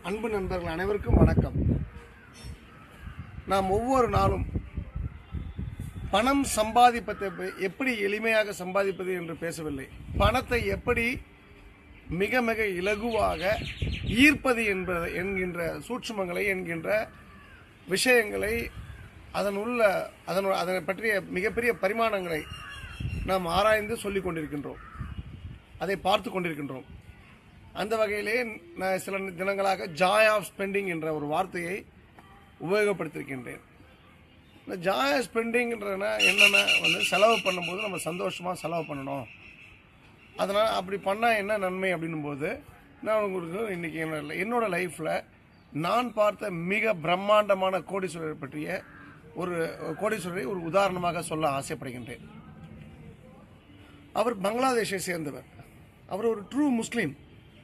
அன்பு நண்பர்கள் அனைவருக்கும் வணக்கம் நாம் ஒவ்வொரு நாளும் பணம் சம்பாதிப்பதை ப- எப்படி எளிமையாக சம்பாதிப்பது என்று பேசவில்லை பணத்தை எப்படி மிக மிக இலகுவாக ஈர்ப்பது என்பது என்கின்ற சூட்சுமங்களை என்கின்ற விஷயங்களை அதன் உள்ள அதன் அதனை பற்றிய மிகப்பெரிய பரிமாணங்களை நாம் ஆராய்ந்து சொல்லிக் கொண்டிருக்கின்றோம் அதை பார்த்து கொண்டிருக்கின்றோம் அந்த வகையிலே நான் சில தினங்களாக ஜாய் ஆஃப் ஸ்பெண்டிங் என்ற ஒரு வார்த்தையை உபயோகப்படுத்தியிருக்கின்றேன் இந்த ஜாய் ஆஃப் ஸ்பெண்டிங்ன்றனா என்னென்னா வந்து செலவு பண்ணும்போது நம்ம சந்தோஷமாக செலவு பண்ணணும் அதனால் அப்படி பண்ணால் என்ன நன்மை அப்படின்னும் போது நான் உங்களுக்கு இன்றைக்கி என்னோட என்னோட லைஃப்பில் நான் பார்த்த மிக பிரம்மாண்டமான கோடீஸ்வரர் பற்றிய ஒரு கோடீஸ்வரரை ஒரு உதாரணமாக சொல்ல ஆசைப்படுகின்றேன் அவர் பங்களாதேஷை சேர்ந்தவர் அவர் ஒரு ட்ரூ முஸ்லீம்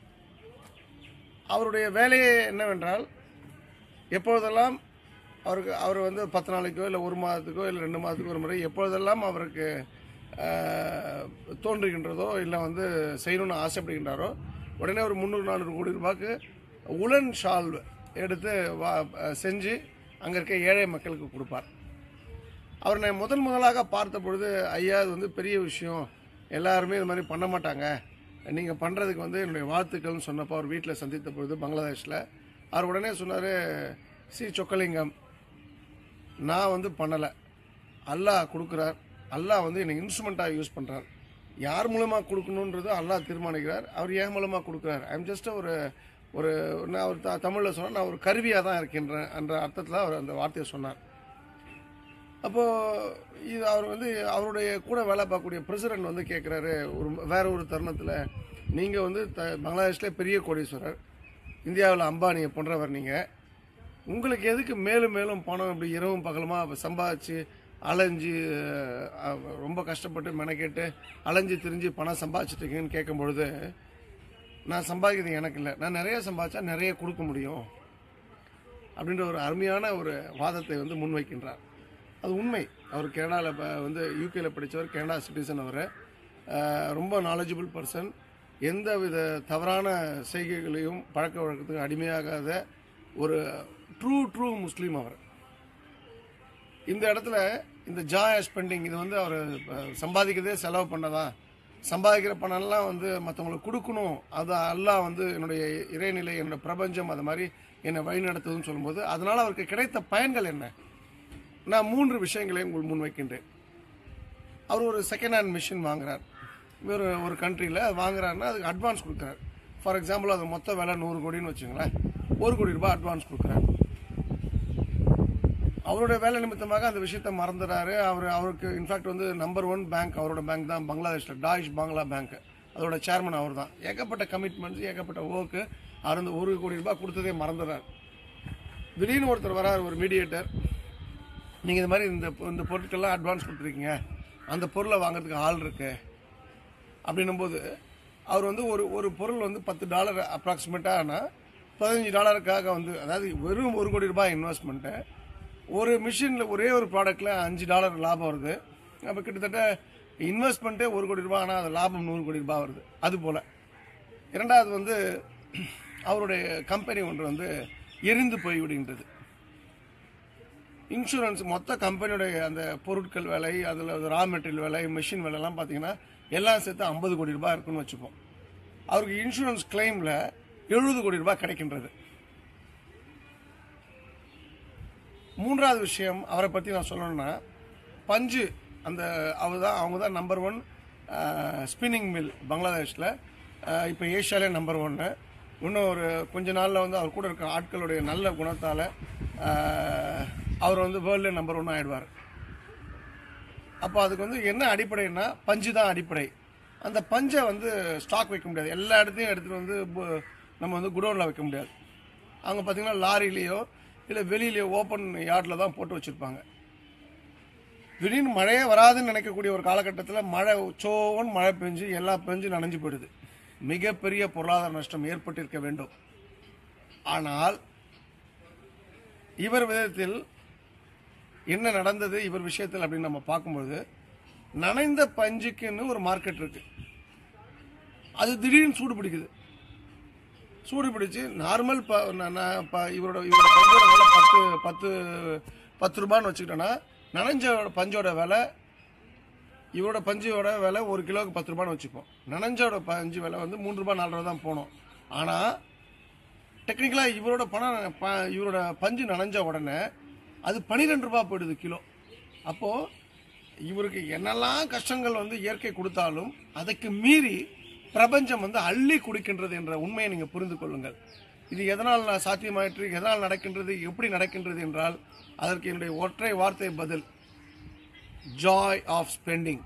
அவருடைய வேலையே என்னவென்றால் எப்பொழுதெல்லாம் அவருக்கு அவர் வந்து பத்து நாளைக்கோ இல்லை ஒரு மாதத்துக்கோ இல்லை ரெண்டு மாதத்துக்கோ ஒரு முறை எப்பொழுதெல்லாம் அவருக்கு ஆஹ், தோன்றுகின்றதோ இல்லை வந்து செய்யணும்னு ஆசைப்படுகின்றாரோ உடனே ஒரு முந்நூறு நானூறு கோடி ரூபாய்க்கு உலன் ஷால் எடுத்து வா செஞ்சு அங்கே இருக்க ஏழை மக்களுக்கு கொடுப்பார் அவர் நான் முதல் முதலாக பார்த்த பொழுது ஐயா இது வந்து பெரிய விஷயம் எல்லாருமே இது மாதிரி பண்ண மாட்டாங்க நீங்கள் பண்ணுறதுக்கு வந்து என்னுடைய வாழ்த்துக்கள்னு சொன்னப்போ அவர் வீட்டில் சந்தித்த பொழுது பங்களாதேஷில் அவர் உடனே சொன்னார் சி சொக்கலிங்கம் நான் வந்து பண்ணலை அல்லாஹ் கொடுக்குறார் அல்லாஹ் வந்து என்னை இன்ஸ்ட்ருமெண்ட்டாக யூஸ் பண்ணுறார் யார் மூலமாக கொடுக்கணுன்றது அல்லாஹ் தீர்மானிக்கிறார் அவர் ஏன் மூலமாக கொடுக்குறார் ஐம் ஜஸ்ட் ஒரு ஒரு நான் அவர் த தமிழில் சொன்னால் நான் ஒரு கருவியாக தான் இருக்கின்றேன் என்ற அர்த்தத்தில் அவர் அந்த வார்த்தையை சொன்னார் அப்போது இது அவர் வந்து அவருடைய கூட வேலை பார்க்கக்கூடிய பிரசிடென்ட் வந்து கேட்குறாரு ஒரு வேற ஒரு தருணத்தில் நீங்கள் வந்து த பங்களாதேஷ்ல பெரிய கோடீஸ்வரர் இந்தியாவில் அம்பானியை போன்றவர் நீங்கள் உங்களுக்கு எதுக்கு மேலும் மேலும் பணம் இப்படி இரவும் பகலுமா சம்பாதிச்சு அலைஞ்சு அஹ், ரொம்ப கஷ்டப்பட்டு மெனக்கெட்டு அலைஞ்சு திரிஞ்சு பணம் சம்பாதிச்சிட்ருக்கீங்கன்னு கேட்கும் பொழுது நான் சம்பாதிக்கிறது எனக்கு இல்லை நான் நிறைய சம்பாதிச்சா நிறைய கொடுக்க முடியும் அப்படின்ற ஒரு அருமையான ஒரு வாதத்தை வந்து முன்வைக்கின்றார் அது உண்மை அவர் கனடாவில் வந்து யூகேல படித்தவர் கனடா சிட்டிசன் அவர் அஹ், ரொம்ப நாலேஜபிள் பர்சன் எந்த வித தவறான செய்கைகளையும் பழக்க வழக்கத்துக்கு அடிமையாகாத ஒரு ட்ரூ ட்ரூ முஸ்லீம் அவர் இந்த இடத்துல இந்த ஜாய் ஸ்பெண்டிங் இது வந்து அவர் சம்பாதிக்கிறதே செலவு பண்ணதா சம்பாதிக்கிற பணம்லாம் வந்து மற்றவங்களுக்கு கொடுக்கணும் அது அல்லாஹ் வந்து என்னுடைய இறைநிலை என்னோட பிரபஞ்சம் அது மாதிரி என்னை வழிநடத்துதுன்னு சொல்லும்போது அதனால் அவருக்கு கிடைத்த பயன்கள் என்ன நான் மூன்று விஷயங்களை உங்கள் முன்வைக்கின்றேன் அவர் ஒரு செகண்ட் ஹேண்ட் மிஷின் வாங்குறார் ஒரு ஒரு கண்ட்ரியில் வாங்குறாருன்னா அதுக்கு அட்வான்ஸ் கொடுக்குறாரு ஃபார் எக்ஸாம்பிள் அது மொத்த விலை நூறு கோடின்னு வச்சுங்களேன் ஒரு கோடி ரூபாய் அட்வான்ஸ் கொடுக்குறாரு அவருடைய வேலை நிமித்தமாக அந்த விஷயத்தை மறந்துறாரு அவர் அவருக்கு இன்ஃபேக்ட் வந்து நம்பர் ஒன் பேங்க் அவரோட பேங்க் தான் பங்களாதேஷில் டாய்ஷ் பாங்லா பேங்க் அதோட சேர்மன் அவர் தான் ஏகப்பட்ட கமிட்மெண்ட்ஸ் ஏகப்பட்ட ஒர்க்கு அவர் வந்து ஒரு கோடி ரூபாய் கொடுத்ததே மறந்துறார் திடீர்னு ஒருத்தர் வரார் ஒரு மீடியேட்டர் நீங்கள் இந்த மாதிரி இந்த இந்த பொருட்கள்லாம் அட்வான்ஸ் கொடுத்துருக்கீங்க அந்த பொருளை வாங்குறதுக்கு ஆள் இருக்கு அப்படின்னும் போது அவர் வந்து ஒரு ஒரு பொருள் வந்து பத்து டாலர் அப்ராக்சிமேட்டானா பதினஞ்சு டாலருக்காக வந்து அதாவது வெறும் ஒரு கோடி ரூபாய் இன்வெஸ்ட்மெண்ட்டு ஒரு மிஷினில் ஒரே ஒரு ப்ராடக்ட்டில் அஞ்சு டாலர் லாபம் வருது அப்போ கிட்டத்தட்ட இன்வெஸ்ட்மெண்ட்டே ஒரு கோடி ரூபாய் ஆனால் அது லாபம் நூறு கோடி ரூபாய் வருது அது போல் இரண்டாவது வந்து அவருடைய கம்பெனி ஒன்று வந்து எரிந்து போய் விடுகின்றது இன்சூரன்ஸ் மொத்த கம்பெனியுடைய அந்த பொருட்கள் விலை அதில் ரா மெட்டீரியல் விலை மெஷின் விலைலாம் பார்த்தீங்கன்னா எல்லாம் சேர்த்து ஐம்பது கோடி ரூபாய் இருக்குன்னு வச்சுப்போம் அவருக்கு இன்சூரன்ஸ் கிளைமில் எழுபது கோடி ரூபாய் கிடைக்கின்றது மூன்றாவது விஷயம் அவரை பற்றி நான் சொல்லணும்னா பஞ்சு அந்த அவர் தான் அவங்க தான் நம்பர் ஒன் ஸ்பின்னிங் மில் பங்களாதேஷில் இப்போ ஏஷியாலே நம்பர் ஒன்று இன்னும் ஒரு கொஞ்ச நாளில் வந்து அவர் கூட இருக்க ஆட்களுடைய நல்ல குணத்தால் அவர் வந்து வேர்ல்டு நம்பர் ஒன் ஆயிடுவார் அப்போ அதுக்கு வந்து என்ன அடிப்படைன்னா பஞ்சு தான் அடிப்படை அந்த பஞ்சை வந்து ஸ்டாக் வைக்க முடியாது எல்லா இடத்தையும் எடுத்துகிட்டு வந்து பு- நம்ம வந்து குடோனில் வைக்க முடியாது அவங்க பார்த்தீங்கன்னா லாரிலேயோ இல்லை வெளியிலேயோ ஓப்பன் யார்டில் தான் போட்டு வச்சுருப்பாங்க திடீர்னு மழையே வராதுன்னு நினைக்கக்கூடிய ஒரு காலகட்டத்தில் மழை சோன்னு மழை பெஞ்சு எல்லா பெஞ்சு நனைஞ்சு போயிடுது மிகப்பெரிய பொருளாதார நஷ்டம் ஏற்பட்டிருக்க வேண்டும் ஆனால் இவர் விதத்தில் என்ன நடந்தது இவர் விஷயத்தில் அப்படின்னு நம்ம பார்க்கும்பொழுது நனைந்த பஞ்சுக்குன்னு ஒரு மார்க்கெட் இருக்கு அது திடீர்னு சூடு பிடிக்குது சூடு பிடிச்சு நார்மல் ப ந- ந- ப- இவரோட இவரோட பஞ்சோட விலை பத்து பத்து பத்து ரூபான்னு வச்சுக்கிட்டோன்னா நனைஞ்ச பஞ்சோட விலை இவரோட பஞ்சோட விலை ஒரு கிலோவுக்கு பத்து ரூபான்னு வச்சுப்போம் நனைஞ்சோட பஞ்சு விலை வந்து மூணு ரூபாய் நாலு ரூபா தான் போனோம் ஆனால் டெக்னிக்கலாக இவரோட பணம் ப இவரோட பஞ்சு நனைஞ்ச உடனே அது பன்னிரெண்டு ரூபாய் போயிடுது கிலோ அப்போது இவருக்கு என்னெல்லாம் கஷ்டங்கள் வந்து இயற்கை கொடுத்தாலும் அதுக்கு மீறி பிரபஞ்சம் வந்து அள்ளி குடிக்கின்றது என்ற உண்மையை நீங்கள் புரிந்து கொள்ளுங்கள் இது எதனால் நான் சாத்தியமாயிற்று எதனால் நடக்கின்றது எப்படி நடக்கின்றது என்றால் அதற்கு என்னுடைய ஒற்றை வார்த்தை பதில் ஜாய் ஆஃப் ஸ்பெண்டிங்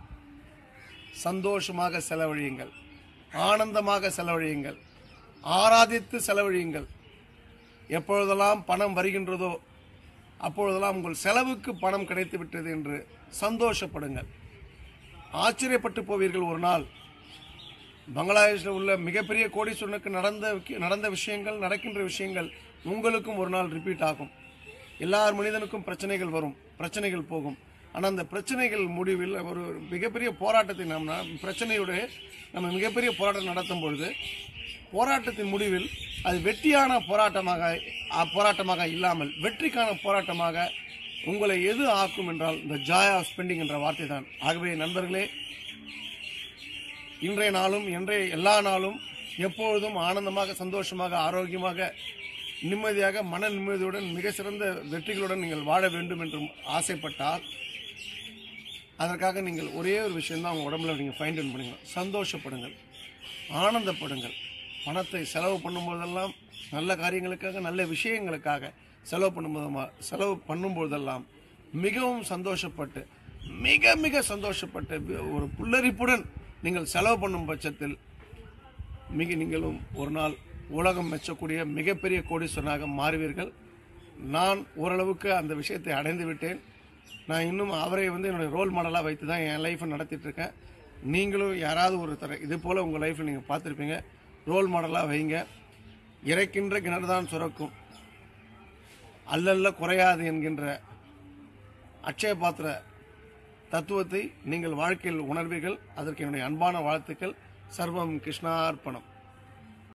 சந்தோஷமாக செலவழியுங்கள் ஆனந்தமாக செலவழியுங்கள் ஆராதித்து செலவழியுங்கள் எப்பொழுதெல்லாம் பணம் வருகின்றதோ அப்பொழுதெல்லாம் உங்கள் செலவுக்கு பணம் கிடைத்து விட்டது என்று சந்தோஷப்படுங்கள் ஆச்சரியப்பட்டு போவீர்கள் ஒரு நாள் பங்களாதேஷில் உள்ள மிகப்பெரிய கோடீஸ்வரனுக்கு நடந்த நடந்த விஷயங்கள் நடக்கின்ற விஷயங்கள் உங்களுக்கும் ஒரு நாள் ரிப்பீட் ஆகும் எல்லார் மனிதனுக்கும் பிரச்சனைகள் வரும் பிரச்சனைகள் போகும் ஆனால் அந்த பிரச்சனைகள் முடிவில் ஒரு மிகப்பெரிய போராட்டத்தை நாம் ந- பிரச்சனையோடு நம்ம மிகப்பெரிய போராட்டம் நடத்தும் பொழுது போராட்டத்தின் முடிவில் அது வெற்றியான போராட்டமாக அ, போராட்டமாக இல்லாமல் வெற்றிக்கான போராட்டமாக உங்களை எது ஆக்கும் என்றால் இந்த ஜாய் ஆஃப் ஸ்பெண்டிங் என்ற வார்த்தை தான் ஆகவே நண்பர்களே இன்றைய நாளும் இன்றைய எல்லா நாளும் எப்பொழுதும் ஆனந்தமாக சந்தோஷமாக ஆரோக்கியமாக நிம்மதியாக மன நிம்மதியுடன் மிக சிறந்த வெற்றிகளுடன் நீங்கள் வாழ வேண்டும் என்று ஆசைப்பட்டால் அதற்காக நீங்கள் ஒரே ஒரு விஷயம்தான் உங்கள் உடம்புல நீங்கள் ஃபைண்ட் அவுட் பண்ணுங்க சந்தோஷப்படுங்கள் ஆனந்தப்படுங்கள் பணத்தை செலவு பண்ணும்போதெல்லாம் நல்ல காரியங்களுக்காக நல்ல விஷயங்களுக்காக செலவு பண்ணும்போது செலவு பண்ணும்போதெல்லாம் மிகவும் சந்தோஷப்பட்டு மிக மிக சந்தோஷப்பட்டு ஒரு புல்லரிப்புடன் நீங்கள் செலவு பண்ணும் பட்சத்தில் மிக நீங்களும் ஒரு நாள் உலகம் மெச்சக்கூடிய மிகப்பெரிய கோடீஸ்வரனாக மாறுவீர்கள் நான் ஓரளவுக்கு அந்த விஷயத்தை அடைந்து விட்டேன் நான் இன்னும் அவரை வந்து என்னுடைய ரோல் மாடலாக வைத்து தான் என் லைஃப்பை நடத்திட்டு இருக்கேன் நீங்களும் யாராவது ஒரு தர இது போல் உங்கள் லைஃப்பில் நீங்கள் பார்த்துருப்பீங்க ரோல் மாடலாக வைங்க இறைக்கின்ற கிணறு தான் சுரக்கும் அல்லல்ல குறையாது என்கின்ற அட்சய பாத்திர தத்துவத்தை நீங்கள் வாழ்க்கையில் உணர்வீர்கள் அதற்கு என்னுடைய அன்பான வாழ்த்துக்கள் சர்வம் கிருஷ்ணார்ப்பணம்